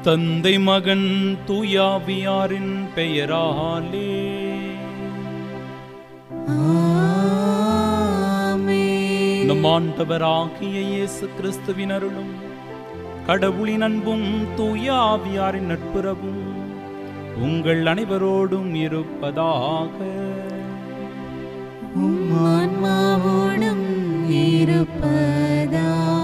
தந்தை மகன் தூயாவியாரின் பெயராலே ஆமென். நம் ஆண்டவராகிய இயேசு கிறிஸ்துவின் அருளும் கடவுளின் அன்பும் தூயாவியாரின் நட்புறவும் உங்கள் அனைவரோடும் இருப்பதாக உம் ஆன்மாவோடும் இருப்பதாக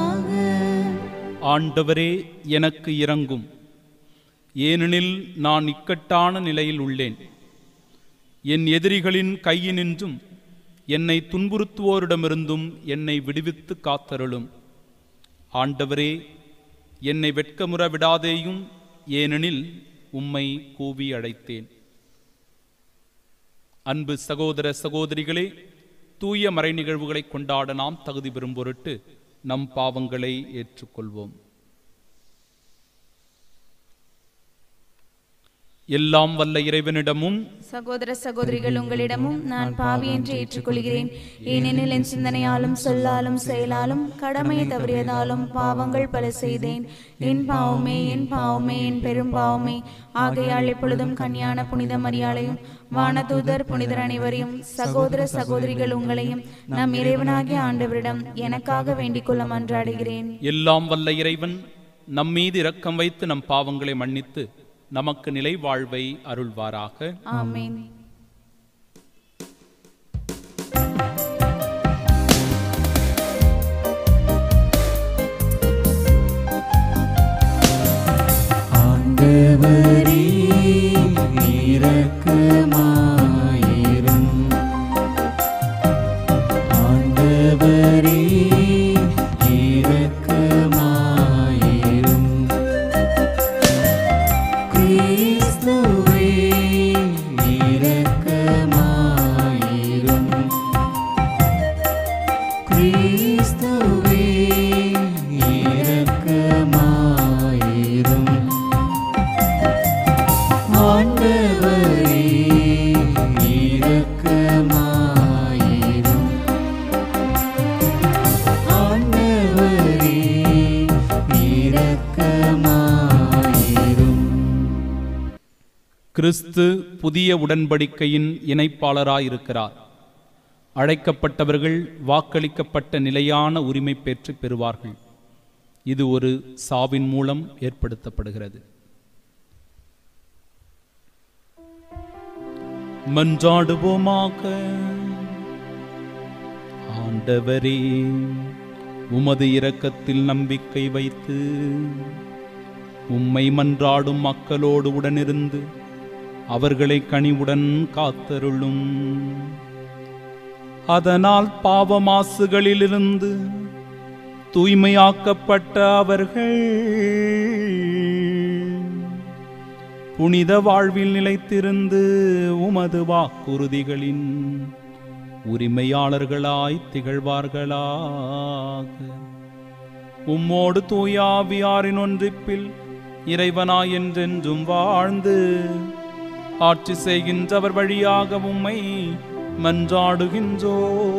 ஆண்டவரே எனக்கு இரங்கும் ஏனெனில் நான் இக்கட்டான நிலையில் உள்ளேன் என் எதிரிகளின் கையினின்றும் என்னை துன்புறுத்துவோரிடமிருந்தும் என்னை விடுவித்து காத்தருளும் ஆண்டவரே என்னை வெட்கமுற விடாதேயும் ஏனெனில் உம்மை கூவி அழைத்தேன் அன்பு சகோதர சகோதரிகளே தூய மறை நிகழ்வுகளை கொண்டாட நாம் தகுதி பெறும் பொருட்டு நம் பாவங்களை ஏற்றுக்கொள்வோம் எல்லாம் வல்ல இறைவனிடமும் சகோதர சகோதரிகள் உங்களிடமும் நான் பாவி என்று ஏற்றுக்கொள்கிறேன் ஏனெனில் என் சிந்தனையாலும் சொல்லாலும் செயலாலும் கடமையை தவறியதாலும் பாவங்கள் பல செய்தேன் என் பாவமே என் பாவமே என் பெரும் பாவமே ஆகையால் எப்பொழுதும் கன்னியான புனித மரியாளையும் வானதூதர் புனிதர் அனைவரையும் சகோதர சகோதரிகள் உங்களையும் நம் இறைவனாகிய ஆண்டவரிடம் எனக்காக வேண்டிக் கொள்ள மன்றாடுகிறேன் எல்லாம் வல்ல இறைவன் நம் மீது இரக்கம் வைத்து நம் பாவங்களை மன்னித்து நமக்கு நிலை வாழ்வை அருள்வாராக ஆமென் ஆண்டவரே இரக்கமாயிரும் ஆண்டவரே இரக்கமாயிரும் கிறிஸ்துவே இரக்கமாயிரும் கிறிஸ்துவே இரக்கமாயிரும் ஆண்டவரே இரக்கமாயிரும் ஆண்டவரே இரக்கமாயிரும் கிறிஸ்து புதிய உடன்படிக்கையின் இணைப்பாளராயிருக்கிறார் அழைக்கப்பட்டவர்கள் வாக்களிக்கப்பட்ட நிலையான உரிமை பெற்று பெறுவார்கள் இது ஒரு சாவின் மூலம் ஏற்படுத்தப்படுகிறது மன்றாடுவோமாக ஆண்டவரே உமது இரக்கத்தில் நம்பிக்கை வைத்து உம்மை மன்றாடும் மக்களோடு உடனிருந்து அவர்களை கனிவுடன் காத்தருளும் அதனால் பாவமாசுகளிலிருந்து தூய்மையாக்கப்பட்ட அவர்கள் புனித வாழ்வில் நிலைத்திருந்து உமது வாக்குறுதிகளின் உரிமையாளர்களாய் திகழ்வார்களாக உம்மோடு தூயாவியாரின் ஒன்றிப்பில் இறைவனாய் என்றென்றும் வாழ்ந்து ஆட்சி செய்கின்றவர் வழியாக உம்மை மன்றாடுகின்றோ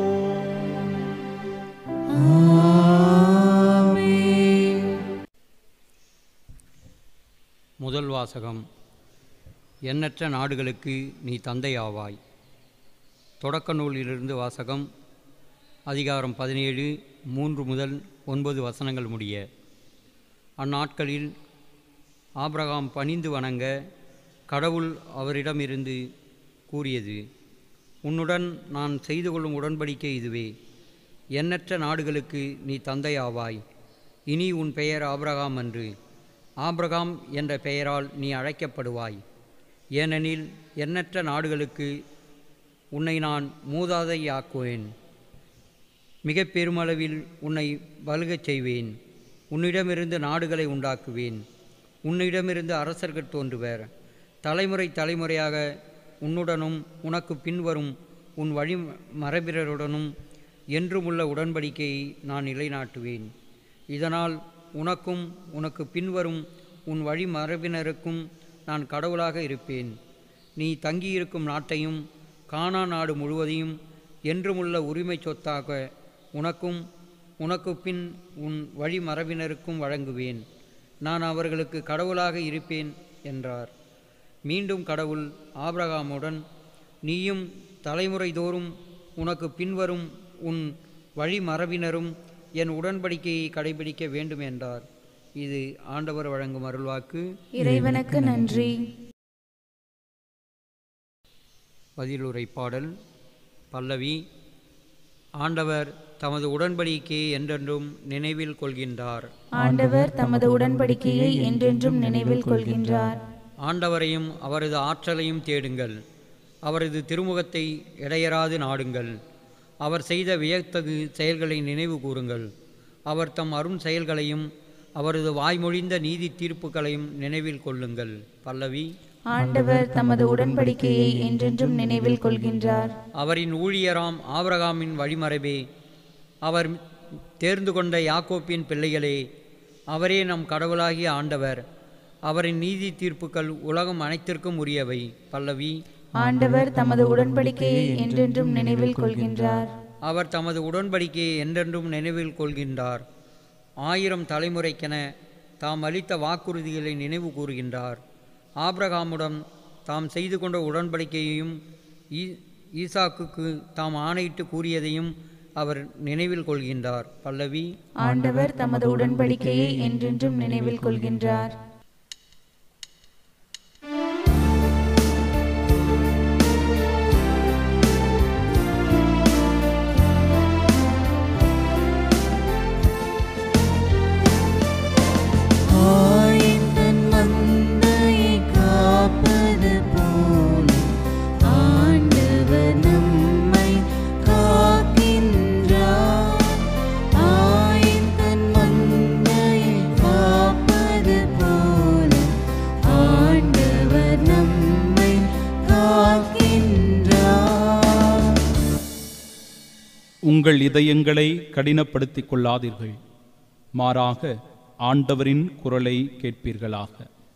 முதல் வாசகம் எண்ணற்ற நாடுகளுக்கு நீ தந்தையாவாய் தொடக்க நூலிலிருந்து வாசகம் அதிகாரம் பதினேழு மூன்று முதல் ஒன்பது வசனங்கள் முடிய அந்நாட்களில் ஆபிரகாம் பணிந்து வணங்க கடவுள் அவரிடமிருந்து கூறியது உன்னுடன் நான் செய்து கொள்ளும் உடன்படிக்கை இதுவே எண்ணற்ற நாடுகளுக்கு நீ தந்தையாவாய் இனி உன் பெயர் ஆபிரகாம் அன்று ஆபிரகாம் என்ற பெயரால் நீ அழைக்கப்படுவாய் ஏனெனில் எண்ணற்ற நாடுகளுக்கு உன்னை நான் மூதாதையாக்குவேன் மிக பெருமளவில் உன்னை வலுகச் செய்வேன் உன்னிடமிருந்து நாடுகளை உண்டாக்குவேன் உன்னிடமிருந்து அரசர்கள் தோன்றுவர் தலைமுறை தலைமுறையாக உன்னுடனும் உனக்கு பின்வரும் உன் வழி மரபினருடனும் என்றுமுள்ள உடன்படிக்கையை நான் நிலைநாட்டுவேன் இதனால் உனக்கும் உனக்கு பின்வரும் உன் வழி மரபினருக்கும் நான் கடவுளாக இருப்பேன் நீ தங்கியிருக்கும் நாட்டையும் கானா நாடு முழுவதையும் என்றுமுள்ள உரிமை சொத்தாக உனக்கும் உனக்கு பின் உன் வழி மரபினருக்கும் வழங்குவேன் நான் அவர்களுக்கு கடவுளாக இருப்பேன் என்றார் மீண்டும் கடவுள் ஆபிரகாமுடன் நீயும் தலைமுறை தோறும் உனக்கு பின்வரும் உன் வழிமரபினரும் என் உடன்படிக்கையை கடைபிடிக்க வேண்டும் என்றார் இது ஆண்டவர் வழங்கும் அருள்வாக்கு இறைவனுக்கு நன்றி பதிலுரை பாடல் பல்லவி ஆண்டவர் தமது உடன்படிக்கையை என்றென்றும் நினைவில் கொள்கின்றார் ஆண்டவர் தமது உடன்படிக்கையை என்றென்றும் நினைவில் கொள்கின்றார் ஆண்டவரையும் அவரது ஆற்றலையும் தேடுங்கள் அவரது திருமுகத்தை இடையராது நாடுங்கள் அவர் செய்த வியத்தகு செயல்களை நினைவு கூறுங்கள் அவர் தம் அரும் செயல்களையும் அவரது வாய்மொழிந்த நீதி தீர்ப்புகளையும் நினைவில் கொள்ளுங்கள் பல்லவி ஆண்டவர் தமது உடன்படிக்கையை என்றென்றும் நினைவில் கொள்கின்றார் அவரின் ஊழியராம் ஆபிரகாமின் வழிமரபே அவர் தேர்ந்து கொண்ட யாக்கோப்பின் பிள்ளைகளே அவரே நம் கடவுளாகிய ஆண்டவர் அவரின் நீதி தீர்ப்புகள் உலகம் அனைத்திற்கும் உரியவை பல்லவி ஆண்டவர் தமது உடன்படிக்கையை என்றென்றும் நினைவில் கொள்கின்றார் அவர் தமது உடன்படிக்கையை என்றென்றும் நினைவில் கொள்கின்றார் ஆயிரம் தலைமுறைக்கென தாம் அளித்த வாக்குறுதிகளை நினைவு கூறுகின்றார் ஆபிரகாமுடன் தாம் செய்து கொண்ட உடன்படிக்கையையும் ஈ- ஈசாக்குக்கு தாம் ஆணையிட்டு கூறியதையும் அவர் நினைவில் கொள்கின்றார் பல்லவி ஆண்டவர் தமது உடன்படிக்கையை என்றென்றும் நினைவில் கொள்கின்றார் ஆயின் தன் மந்தையை காப்பது போல ஆண்டவர் நம்மை காக்கின்றார் ஆயின் தன் மந்தையை காப்பது போல ஆண்டவர் நம்மை காக்கின்றார் உங்கள் இதயங்களை கடினப்படுத்திக் கொள்ளாதீர்கள் மாறாக ஆண்டவரின் குரலை கேட்பீர்களாக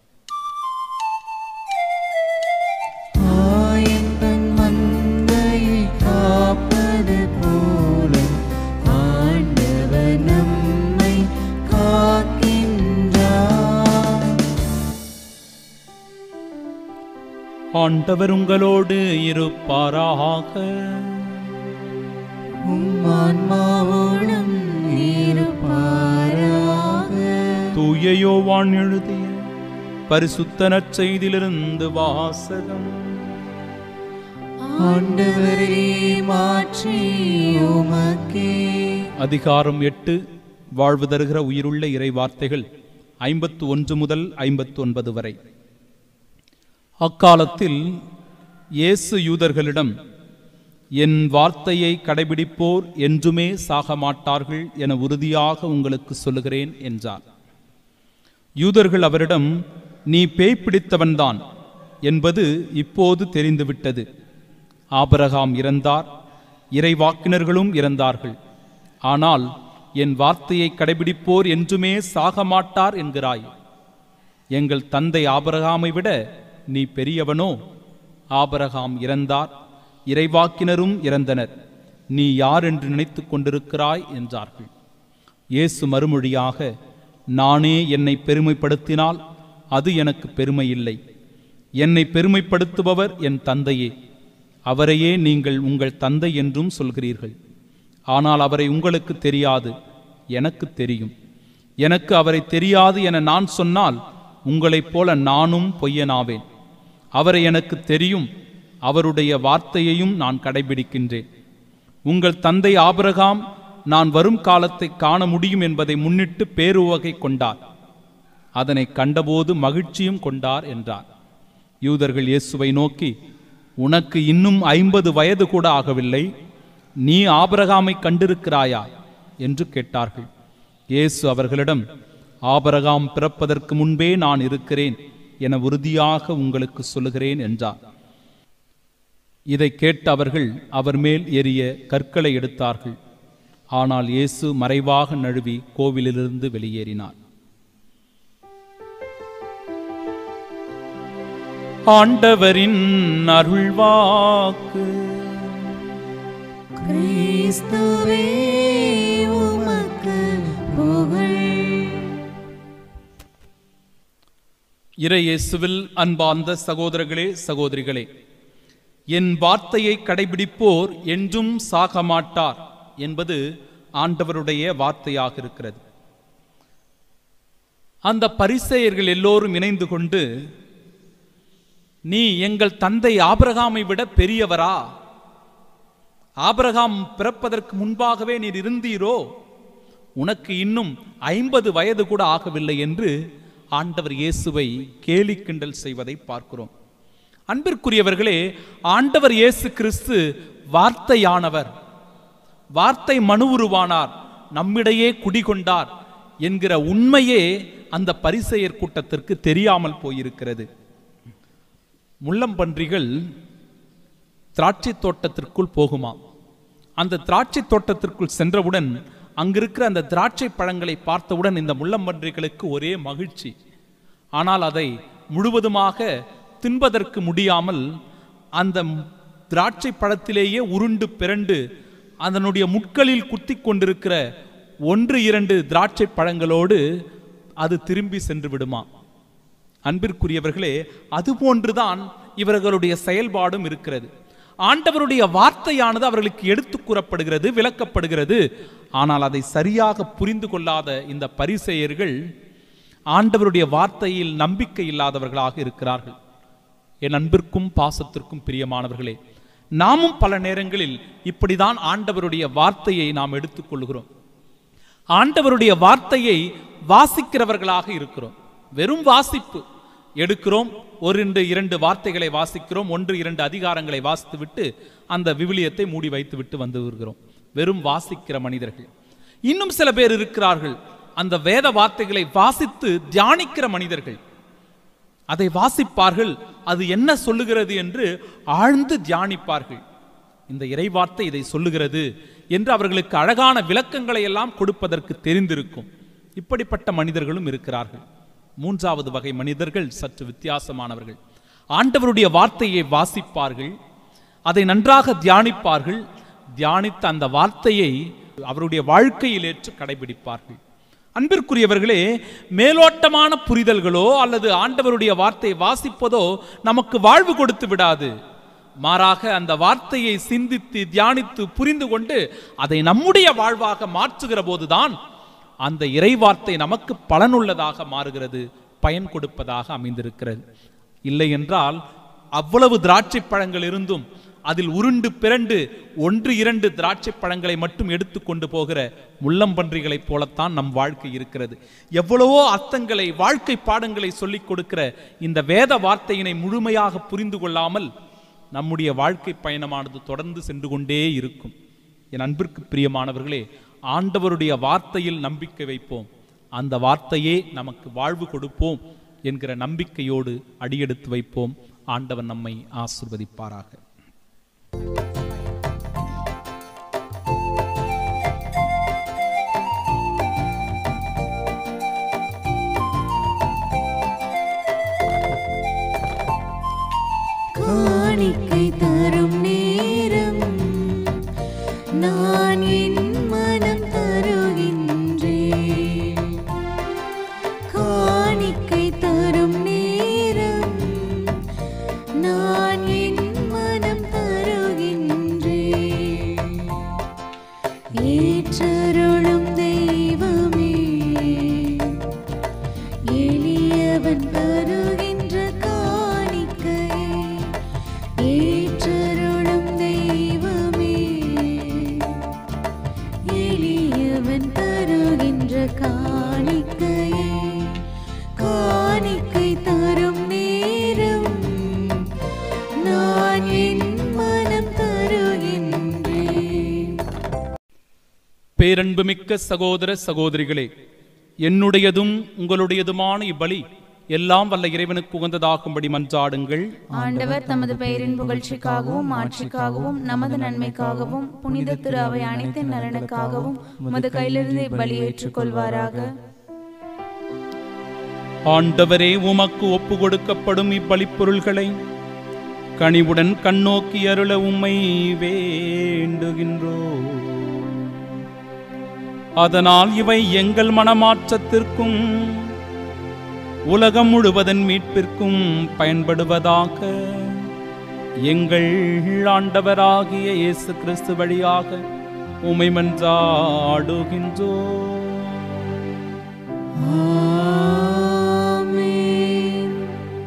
ஆயின் தன் மந்தையை காப்பது போல ஆண்டவர் நம்மை காக்கின்றார் ஆண்டவர் உங்களோடு இருப்பாராக உம்மான்மாவோடும் இருப்பாராக தூய யோவான் எழுதிய பரிசுத்த நற்செய்தியிலிருந்து வாசகம் ஆண்டவரே மாற்றி உமக்கே அதிகாரம் எட்டு வாழ்வு தருகிற உயிருள்ள இறை வார்த்தைகள் ஐம்பத்து ஒன்று முதல் ஐம்பத்து ஒன்பது வரை அக்காலத்தில் இயேசு யூதர்களிடம் என் வார்த்தையை கடைபிடிப்போர் என்றுமே சாக மாட்டார்கள் என உறுதியாக உங்களுக்கு சொல்லுகிறேன் என்றார் யூதர்கள் அவரிடம் நீ பேய் பிடித்தவன்தான் என்பது இப்போது தெரிந்துவிட்டது ஆபிரகாம் இறந்தார் இறைவாக்கினர்களும் இறந்தார்கள் ஆனால் என் வார்த்தையை கடைபிடிப்போர் என்றுமே சாக மாட்டார் என்கிறாய் எங்கள் தந்தை ஆபிரகாமை விட நீ பெரியவனோ ஆபிரகாம் இறந்தார் இறைவாக்கினரும் இறந்தனர் நீ யார் என்று நினைத்துக் கொண்டிருக்கிறாய் என்றார்கள் இயேசு மறுமொழியாக நானே என்னை பெருமைப்படுத்தினால் அது எனக்கு பெருமை இல்லை என்னை பெருமைப்படுத்துபவர் என் தந்தையே அவரையே நீங்கள் உங்கள் தந்தை என்றும் சொல்கிறீர்கள் ஆனால் அவரை உங்களுக்கு தெரியாது எனக்கு தெரியும் எனக்கு அவரை தெரியாது என நான் சொன்னால் உங்களைப் போல நானும் பொய்யனாவேன் அவரை எனக்கு தெரியும் அவருடைய வார்த்தையையும் நான் கடைபிடிக்கின்றேன் உங்கள் தந்தை ஆபிரகாம் நான் வரும் காலத்தை காண முடியும் என்பதை முன்னிட்டு பேருவகை கொண்டார் அதனை கண்டபோது மகிழ்ச்சியும் கொண்டார் என்றார் யூதர்கள் இயேசுவை நோக்கி உனக்கு இன்னும் ஐம்பது வயது கூட ஆகவில்லை நீ ஆபிரகாமை கண்டிருக்கிறாயா என்று கேட்டார்கள் இயேசு அவர்களிடம் ஆபிரகாம் பிறப்பதற்கு முன்பே நான் இருக்கிறேன் என உறுதியாக உங்களுக்கு சொல்லுகிறேன் என்றார் இதை கேட்ட அவர்கள் அவர் மேல் எரிய கற்களை எடுத்தார்கள் ஆனால் இயேசு மறைவாக நழுவி கோவிலிலிருந்து வெளியேறினார் ஆண்டவரின் அருள்வாக்கு கிறிஸ்துவே உமக்கு புகழ் இறையேசுவில் அன்பார்ந்த சகோதரர்களே சகோதரிகளே என் வார்த்தையை கடைபிடிப்போர் என்றும் சாக மாட்டார் என்பது ஆண்டவருடைய வார்த்தையாக இருக்கிறது அந்த பரிசேயர்கள் எல்லோரும் இணைந்து கொண்டு நீ எங்கள் தந்தை ஆபிரகாமை விட பெரியவரா ஆபிரகாம் பிறப்பதற்கு முன்பாகவே நீர் இருந்தீரோ உனக்கு இன்னும் ஐம்பது வயது கூட ஆகவில்லை என்று ஆண்டவர் இயேசுவை கேலி கிண்டல் செய்வதை பார்க்கிறோம் அன்பிற்குரியவர்களே ஆண்டவர் இயேசு கிறிஸ்து வார்த்தையானவர் வார்த்தை மனு உருவானார் நம்மிடையே குடிகொண்டார் என்கிற உண்மையே அந்த பரிசெயர் கூட்டத்திற்கு தெரியாமல் போயிருக்கிறது முள்ளம்பன்றிகள் திராட்சை தோட்டத்திற்குள் போகுமாம் அந்த திராட்சை தோட்டத்திற்குள் சென்றவுடன் அங்கிருக்கிற அந்த திராட்சை பழங்களை பார்த்தவுடன் இந்த முள்ளம்பன்றிகளுக்கு ஒரே மகிழ்ச்சி ஆனால் அதை முழுவதுமாக தின்பதற்கு முடியாமல் அந்த திராட்சை பழத்திலேயே உருண்டு பிறண்டு அதனுடைய முட்களில் குத்தி கொண்டிருக்கிற ஒன்று இரண்டு திராட்சை பழங்களோடு அது திரும்பி சென்று விடுமா அன்பிற்குரியவர்களே அதுபோன்றுதான் இவர்களுடைய செயல்பாடும் இருக்கிறது ஆண்டவருடைய வார்த்தையானது அவர்களுக்கு எடுத்து கூறப்படுகிறது விளக்கப்படுகிறது ஆனால் அதை சரியாக புரிந்து கொள்ளாத இந்த பரிசெயர்கள் ஆண்டவருடைய வார்த்தையில் நம்பிக்கை இல்லாதவர்களாக இருக்கிறார்கள் என் அன்பிற்கும் பாசத்திற்கும் பிரியமானவர்களே நாமும் பல நேரங்களில் இப்படிதான் ஆண்டவருடைய வார்த்தையை நாம் எடுத்துக்கொள்கிறோம் ஆண்டவருடைய வார்த்தையை வாசிக்கிறவர்களாக இருக்கிறோம் வெறும் வாசிப்பு எடுக்கிறோம் ஒரு ரெண்டு இரண்டு வார்த்தைகளை வாசிக்கிறோம் ஒன்று இரண்டு அதிகாரங்களை வாசித்துவிட்டு அந்த விவிலியத்தை மூடி வைத்து விட்டு வந்து வருகிறோம் வெறும் வாசிக்கிற மனிதர்கள் இன்னும் சில பேர் இருக்கிறார்கள் அந்த வேத வார்த்தைகளை வாசித்து தியானிக்கிற மனிதர்கள் அதை வாசிப்பார்கள் அது என்ன சொல்லுகிறது என்று ஆழ்ந்து தியானிப்பார்கள் இந்த இறைவார்த்தை இதை சொல்லுகிறது என்று அவர்களுக்கு அழகான விளக்கங்களை எல்லாம் கொடுப்பதற்கு தெரிந்திருக்கும் இப்படிப்பட்ட மனிதர்களும் இருக்கிறார்கள் மூன்றாவது வகை மனிதர்கள் சற்று வித்தியாசமானவர்கள் ஆண்டவருடைய வார்த்தையை வாசிப்பார்கள் அதை நன்றாக தியானிப்பார்கள் தியானித்த அந்த வார்த்தையை அவருடைய வாழ்க்கையில் ஏற்று கடைபிடிப்பார்கள் அன்பிற்குரியவர்களே மேலோட்டமான புரிதல்களோ அல்லது ஆண்டவருடைய வார்த்தையை வாசிப்பதோ நமக்கு வாழ்வு கொடுத்து விடாது மாறாக அந்த வார்த்தையை சிந்தித்து தியானித்து புரிந்து கொண்டு அதை நம்முடைய வாழ்வாக மாற்றுகிற போதுதான் அந்த இறைவார்த்தை நமக்கு பலனுள்ளதாக மாறுகிறது பயன் கொடுப்பதாக அமைந்திருக்கிறது இல்லை என்றால் அவ்வளவு திராட்சை பழங்கள் இருந்தும் அதில் உருண்டு பிறண்டு ஒன்று இரண்டு திராட்சை பழங்களை மட்டும் எடுத்துக்கொண்டு போகிற முள்ளம்பன்றிகளைப் போலத்தான் நம் வாழ்க்கை இருக்கிறது எவ்வளவோ அர்த்தங்களை வாழ்க்கை பாடங்களை சொல்லிக் கொடுக்கிற இந்த வேத வார்த்தையினை முழுமையாக புரிந்து கொள்ளாமல் நம்முடைய வாழ்க்கை பயணமானது தொடர்ந்து சென்று கொண்டே இருக்கும் என் அன்பிற்கு பிரியமானவர்களே ஆண்டவருடைய வார்த்தையில் நம்பிக்கை வைப்போம் அந்த வார்த்தையே நமக்கு வாழ்வு கொடுப்போம் என்கிற நம்பிக்கையோடு அடியெடுத்து வைப்போம் ஆண்டவன் நம்மை ஆசிர்வதிப்பாராக காணிக்கை தரும் நேரம் நான் என் மனம் தருகின்றேன் காணிக்கை தரும் நேரம் நான் என் மனம் தருகின்றேன் ஏற்றருளும் தெய்வமே எளியவன் தருகின்ற காணிக்கையை ஏற்றருளும் தெய்வமே எளியவன் தருகின்ற காணிக்கையை காணிக்கை தரும் நேரம் நான் என் மனம் தருகின்றேன் பேரன்புமிக்க சகோதர சகோதரிகளே என்னுடையதும் உங்களுடையதுமான இவ்வழி எல்லாம் வல்ல இறைவனுக்கு உகந்ததாகும்படி மன்றாடுங்கள் ஆண்டவர் தமது பெயரின் புகழ்ச்சிக்காகவும் ஆட்சிக்காகவும் நமது நன்மைக்காகவும் புனித திரு அவை அனைத்தின் நலனுக்காகவும் உமது கையிலிருந்து இப்பலி ஏற்றுக்கொள்வாராக ஆண்டவரே உமக்கு ஒப்பு கொடுக்கப்படும் இப்பலிப் பொருள்களை கனிவுடன் கண்ணோக்கி அருள உம்மை வேண்டுகின்றோ அதனால் இவை எங்கள் மனமாற்றத்திற்கும் உலகம் முழுவதன் மீட்பிற்கும் பயன்படுவதாக எங்கள் ஆண்டவராகிய இயேசு கிறிஸ்து வழியாக உமை மன்றாடுகின்றோ ஆமென்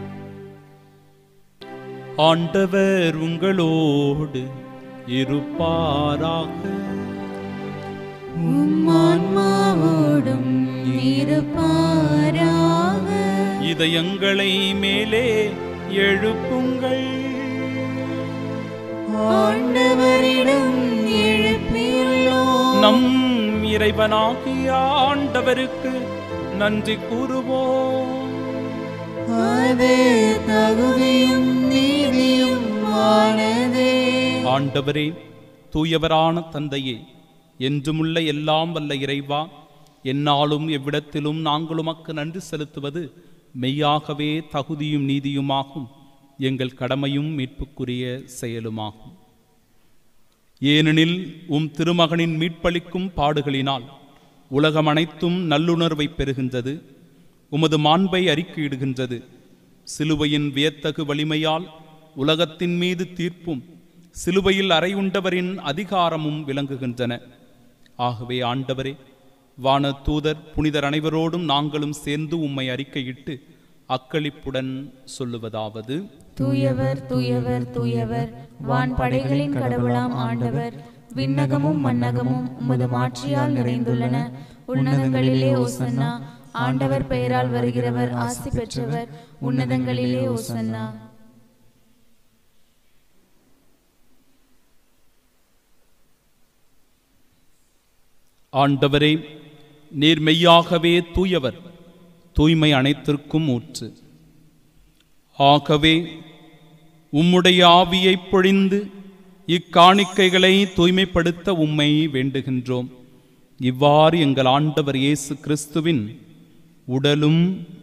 ஆண்டவர் உங்களோடு இருப்பாராக உம் ஆன்மாவோடும் இருப்பாராக இதயங்களை மேலே எழுப்புங்கள் ஆண்டவரிடம் எழுப்பியுள்ளோம் நம் இறைவனாகிய ஆண்டவருக்கு நன்றி கூறுவோம் அது தகுதியும் நீதியும் ஆனதே ஆண்டவரே தூயவரான தந்தையே என்றுமுள்ள எல்லாம் வல்ல இறைவா எந்நாளும் எவ்விடத்திலும் நாங்கள் உமக்கு நன்றி செலுத்துவது மெய்யாகவே தகுதியும் நீதியுமாகும் எங்கள் கடமையும் மீட்புக்குரிய செயலுமாகும் ஏனெனில் உம் திருமகனின் மீட்பளிக்கும் பாடுகளினால் உலகம் அனைத்தும் நல்லுணர்வை பெறுகின்றது உமது மாண்பை அறிக்கையிடுகின்றது சிலுவையின் வியத்தகு வலிமையால் உலகத்தின் மீது தீர்ப்பும் சிலுவையில் அறையுண்டவரின் அதிகாரமும் விளங்குகின்றன ஆகவே ஆண்டவரே வான தூதர் புனிதர் அனைவரோடும் நாங்களும் சேர்ந்து உம்மை அறிக்கையிட்டு அக்களிப்புடன் சொல்லுவதாவது தூயவர் தூயவர் தூயவர் வான் படைகளின் கடவுளாம் ஆண்டவர் விண்ணகமும் மண்ணகமும் உமது மாட்சியால் நிறைந்துள்ளன உன்னதங்களிலே ஓசன்னா ஆண்டவர் பெயரால் வருகிறவர் ஆசி பெற்றவர் உன்னதங்களிலே ஓசன்னா ஆண்டவரே நீர் மெய்யாகவே தூயவர் தூய்மை அனைத்திற்கும் ஊற்று ஆகவே உம்முடைய ஆவியைப் பொழிந்து இக்காணிக்கைகளை தூய்மைப்படுத்த உம்மை வேண்டுகின்றோம் இவ்வாறு எங்கள் ஆண்டவர் இயேசு கிறிஸ்துவின் உடலும்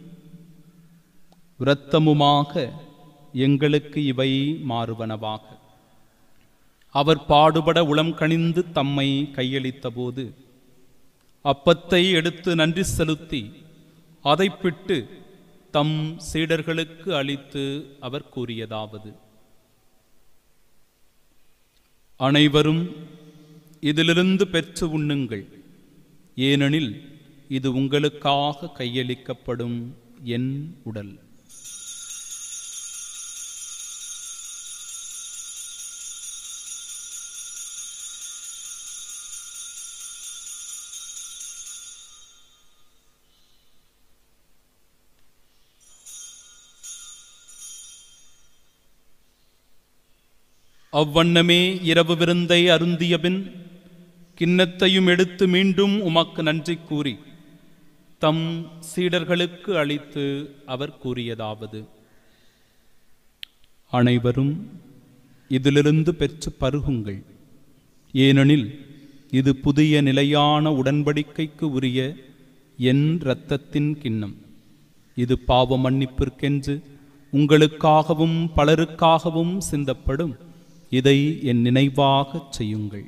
இரத்தமுமாக எங்களுக்கு இவை மாறுவனவாக அவர் பாடுபட உளம் கனிந்து தம்மை கையளித்தபோது அப்பத்தை எடுத்து நன்றி செலுத்தி அதை பிட்டு தம் சீடர்களுக்கு அளித்து அவர் கூறியதாவது அனைவரும் இதிலிருந்து பெற்று உண்ணுங்கள் ஏனெனில் இது உங்களுக்காக கையளிக்கப்படும் என் உடல் அவ்வண்ணமே இரவு விருந்தை அருந்தியபின் கிண்ணத்தையும் எடுத்து மீண்டும் உமக்கு நன்றி கூறி தம் சீடர்களுக்கு அளித்து அவர் கூறியதாவது அனைவரும் இதிலிருந்து பெற்று பருகுங்கள் ஏனெனில் இது புதிய நிலையான உடன்படிக்கைக்கு உரிய என் இரத்தத்தின் கிண்ணம் இது பாவ மன்னிப்பிற்கென்று உங்களுக்காகவும் பலருக்காகவும் சிந்தப்படும் இதை என் நினைவாகச் செய்யுங்கள்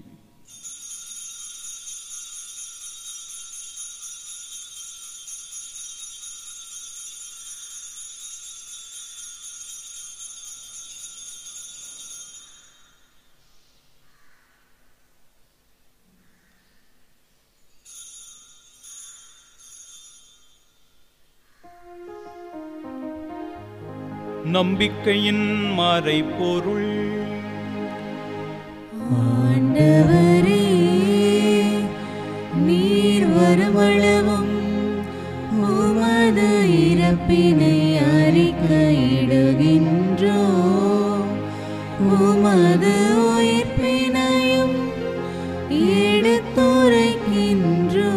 நம்பிக்கையின் மறைபொருள் ஆண்டவரே நீர் வருமளவும் உமது இறப்பினை அறிக்கையிடுகின்றோ உமது உயிர்ப்பினையும் எடுத்துரைக்கின்றோ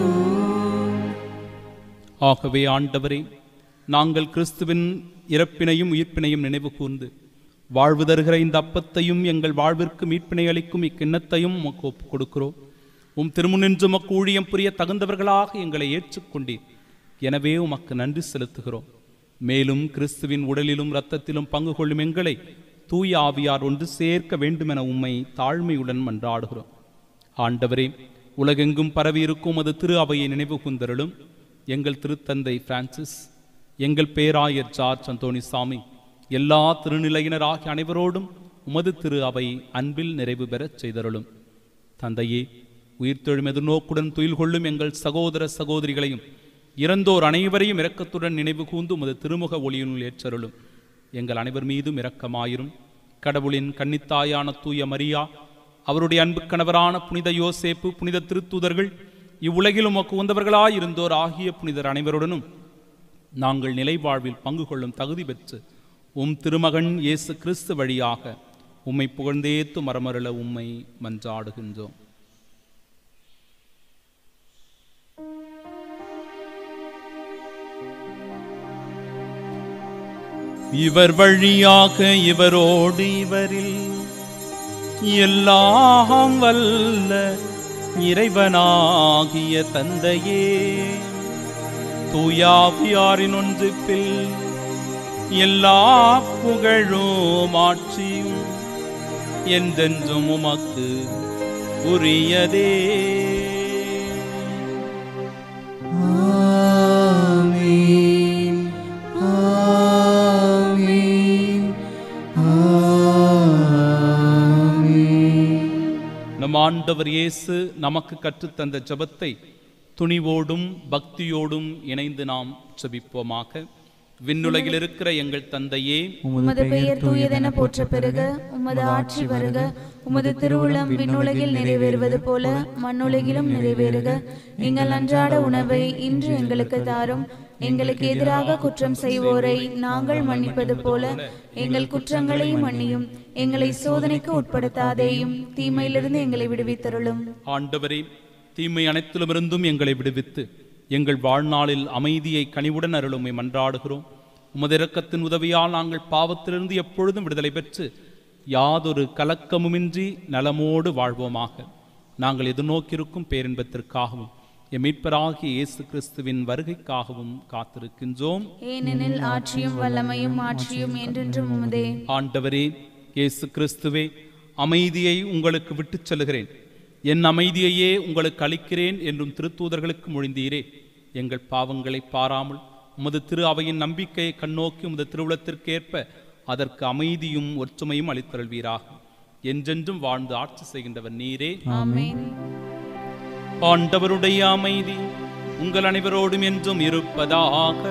ஆகவே ஆண்டவரே நாங்கள் கிறிஸ்துவின் இறப்பினையும் உயிர்ப்பினையும் நினைவு கூர்ந்து வாழ்வு தருகிற இந்த அப்பத்தையும் எங்கள் வாழ்விற்கு மீட்பினை அளிக்கும் இக்கிண்ணத்தையும் உமக்கு ஒப்புக் கொடுக்கிறோம் உம் திருமுன்னின்று உமக்கு ஊழியம் புரிய தகுந்தவர்களாக எங்களை ஏற்றுக்கொண்டீர் எனவே உமக்கு நன்றி செலுத்துகிறோம் மேலும் கிறிஸ்துவின் உடலிலும் இரத்தத்திலும் பங்கு கொள்ளும் எங்களை தூய ஆவியார் ஒன்று சேர்க்க வேண்டுமென உம்மை தாழ்மையுடன் மன்றாடுகிறோம் ஆண்டவரே உலகெங்கும் பரவி இருக்கும் அது திரு அவையை நினைவு கூர்ந்தருளும் எங்கள் திருத்தந்தை பிரான்சிஸ் எங்கள் பேராயர் ஜார்ஜ் அந்தோணிசாமி எல்லா திருநிலையினராகிய அனைவரோடும் உமது திரு அவை அன்பில் நிறைவு பெறச் செய்தருளும் தந்தையே உயிர்த்தெழும் எதிர்நோக்குடன் துயில் கொள்ளும் எங்கள் சகோதர சகோதரிகளையும் இறந்தோர் அனைவரையும் இரக்கத்துடன் நினைவு கூர்ந்து உமது திருமுக ஒளியினுள் ஏற்றருளும் எங்கள் அனைவர் மீதும் இரக்கமாயிரும் கடவுளின் கன்னித்தாயான தூய மரியா அவருடைய அன்பு கணவரான புனித யோசேப்பு புனித திருத்தூதர்கள் இவ்வுலகில் உமக்கு உந்தவர்களாய் இருந்தோர் ஆகிய புனிதர் அனைவருடனும் நாங்கள் நிலை வாழ்வில் பங்கு கொள்ளும் தகுதி பெற்று உம் திருமகன் இயேசு கிறிஸ்து வழியாக உம்மை புகழ்ந்தேத்து மரமருள உம்மை மன்றாடுகின்றோம் இவர் வழியாக இவரோடு இவரில் எல்லாம் வல்ல இறைவனாகிய தந்தையே தூயாவியாரின் ஒன்றிப்பில் எல்லா புகழும் ஆட்சியும் என்றென்றும் உமக்கு உரியதே ஆமென் ஆமென் ஆமென் நம் ஆண்டவர் இயேசு நமக்கு கற்றுத்தந்த ஜெபத்தை துணிவோடும் பக்தியோடும் இணைந்து நாம் ஜெபிப்போமாக விண்ணுலகில் இருக்கிற எங்கள் தந்தையே உமது பெயர் தூயதென போற்ற பெருக உமது ஆட்சி வருக உமது திருவுளம் விண்ணுலகில் நிறைவேறுவது போல மண்ணுலகிலும் நிறைவேறுக எங்கள் அன்றாட உணவை இன்று எங்களுக்கு தாரும் எங்களுக்கு எதிராக குற்றம் செய்வோரை நாங்கள் மன்னிப்பது போல எங்கள் குற்றங்களை மன்னியும் எங்களை சோதனைக்கு உட்படுத்தாதேயும் தீமையிலிருந்து எங்களை விடுவித்தருளும் ஆண்டவரே தீமை அனைத்திலுமிருந்தும் எங்களை விடுவித்து எங்கள் வாழ்நாளில் அமைதியை கனிவுடன் அருளுமை மன்றாடுகிறோம் உமது இரக்கத்தின் உதவியால் நாங்கள் பாவத்திலிருந்து எப்பொழுதும் விடுதலை பெற்று யாதொரு கலக்கமுமின்றி நலமோடு வாழ்வோமாக நாங்கள் எதிர்நோக்கியிருக்கும் பேரின்பத்திற்காகவும் எம் மீட்பராகிய இயேசு கிறிஸ்துவின் வருகைக்காகவும் காத்திருக்கின்றோம் ஏனெனில் ஆட்சியும் வல்லமையும் ஆட்சியும் என்றென்றும் உமதே ஆண்டவரே இயேசு கிறிஸ்துவே அமைதியை உங்களுக்கு விட்டுச் செல்கிறேன் என் அமைதியையே உங்களுக்கு அளிக்கிறேன் என்றும் திருத்தூதர்களுக்கு மொழிந்தீரே எங்கள் பாவங்களை பாராமல் உமது திரு அவையின் நம்பிக்கையை கண்ணோக்கி உமது திருவுளத்திற்கேற்ப அதற்கு அமைதியும் ஒற்றுமையும் அளித்தருள்வீராக என்றென்றும் வாழ்ந்து ஆட்சி செய்கின்றவர் நீரே ஆமென் ஆண்டவருடைய அமைதி உங்கள் அனைவரோடும் என்றும் இருப்பதாக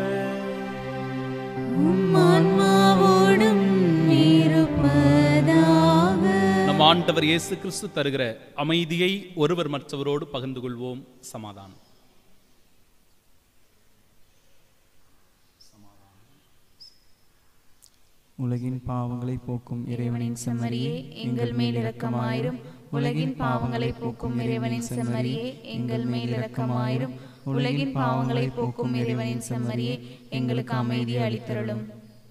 உம் ஆன்மாவோடும் இருப்பதாக நம் ஆண்டவர் இயேசு கிறிஸ்து தருகிற அமைதியை ஒருவர் மற்றவரோடு பகிர்ந்து கொள்வோம் சமாதானம் உலகின் பாவங்களை போக்கும் இறைவனின் இறைவனின் செம்மறியே எங்கள் மேல் இரக்கமாயிரும் உலகின் பாவங்களை போக்கும் இறைவனின் செம்மறியே எங்கள் மேல் இரக்கமாயிரும் உலகின் பாவங்களை போக்கும் இறைவனின் செம்மறியே எங்களுக்கு அமைதியை அளித்தருளும்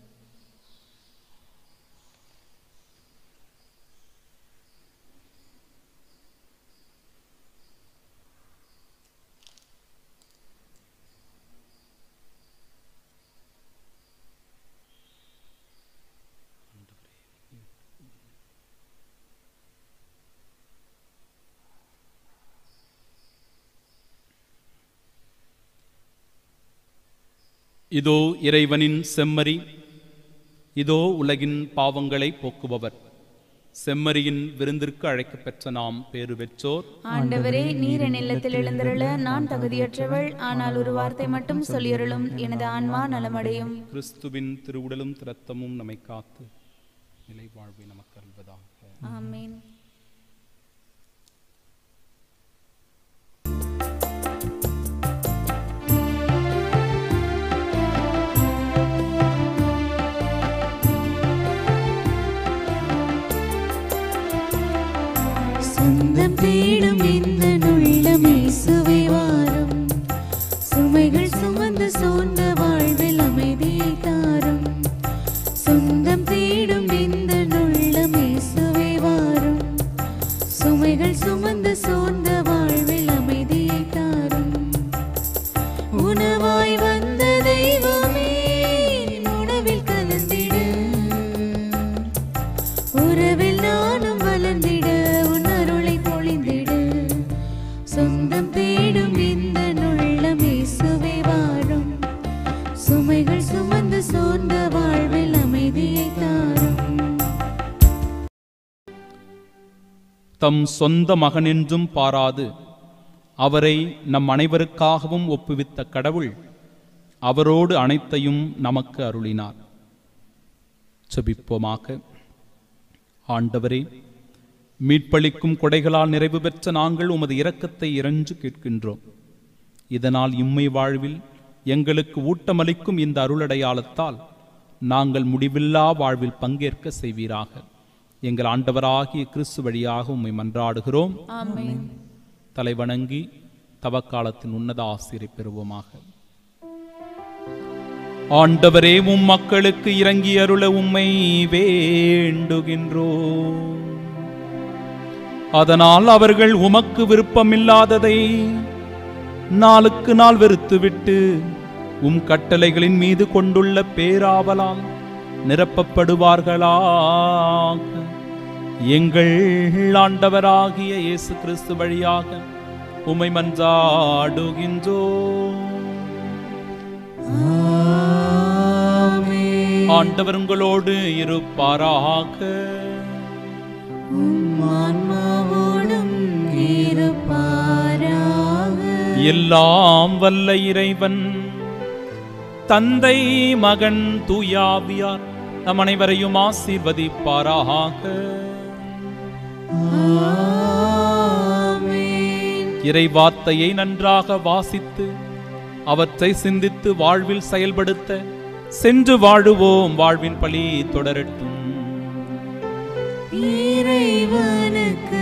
இதோ இறைவனின் செம்மறி இதோ உலகின் பாவங்களை போக்குபவர் செம்மறியின் விருந்திற்கு அழைக்கப் பெற்ற நாம் பேறு பெற்றோர் ஆண்டவரே நீர் என் இல்லத்தில் எழுந்தருள நான் தகுதியற்றவள் ஆனால் ஒரு வார்த்தை மட்டும் சொல்லியருளும் எனது ஆன்மா நலமடையும் கிறிஸ்துவின் திருவுடலும் திரத்தமும் நம்மை காத்து நிலை வாழ்வை நமக்கு அருள்வதாக ஆமென் சொந்தம் தேடும் இந்த நுள்ளமே சுவை வாரும் சுமைகள் சுமந்து சோர்ந்த வாழ்வில் அமைதியை தாரும் சொந்தம் தேடும் இந்த நுள்ளமே சுவை வாரும் தம் சொந்த மகனென்றும் பாராது அவரை நம் அனைவருக்காகவும் ஒப்புவித்த கடவுள் அவரோடு அனைத்தையும் நமக்கு அருளினார் செபிப்போமாக ஆண்டவரே மீட்பளிக்கும் கொடைகளால் நிறைவு பெற்ற நாங்கள் உமது இரக்கத்தை இறைஞ்சு கேட்கின்றோம் இதனால் இம்மை வாழ்வில் எங்களுக்கு ஊட்டமளிக்கும் இந்த அருளடையாளத்தால் நாங்கள் முடிவில்லா வாழ்வில் பங்கேற்க செய்வீராக எங்கள் ஆண்டவராகிய கிறிஸ்து வழியாக உம்மை மன்றாடுகிறோம் ஆமென் தலைவணங்கி தவக்காலத்தின் உன்னத ஆசிரியை பெறுவோமாக ஆண்டவரே உம் மக்களுக்கு இறங்கி அருள உம்மை வேண்டுகின்றோம் அதனால் அவர்கள் உமக்கு விருப்பமில்லாததை நாளுக்கு நாள் வெறுத்துவிட்டு உம் கட்டளைகளின் மீது கொண்டுள்ள பேராவலால் நிரப்பப்படுவார்களாக எங்கள் ஆண்டவராகிய இயேசு கிறிஸ்து வழியாக உமை மன்றாடுகின்றோம் ஆண்டவர் உங்களோடு இருப்பாராக ஆன்மாவோடும் இருப்பாராக எல்லாம் வல்ல இறைவன் தந்தை மகன் தூயாவியார் நம் அனைவரையும் ஆசீர்வதிப்பாராக ஆமென் இறை வார்த்தையை நன்றாக வாசித்து அவற்றை சிந்தித்து வாழ்வில் செயல்படுத்த சென்று வாழுவோம் வாழ்வின் பழி தொடரட்டும் இறைவனுக்கு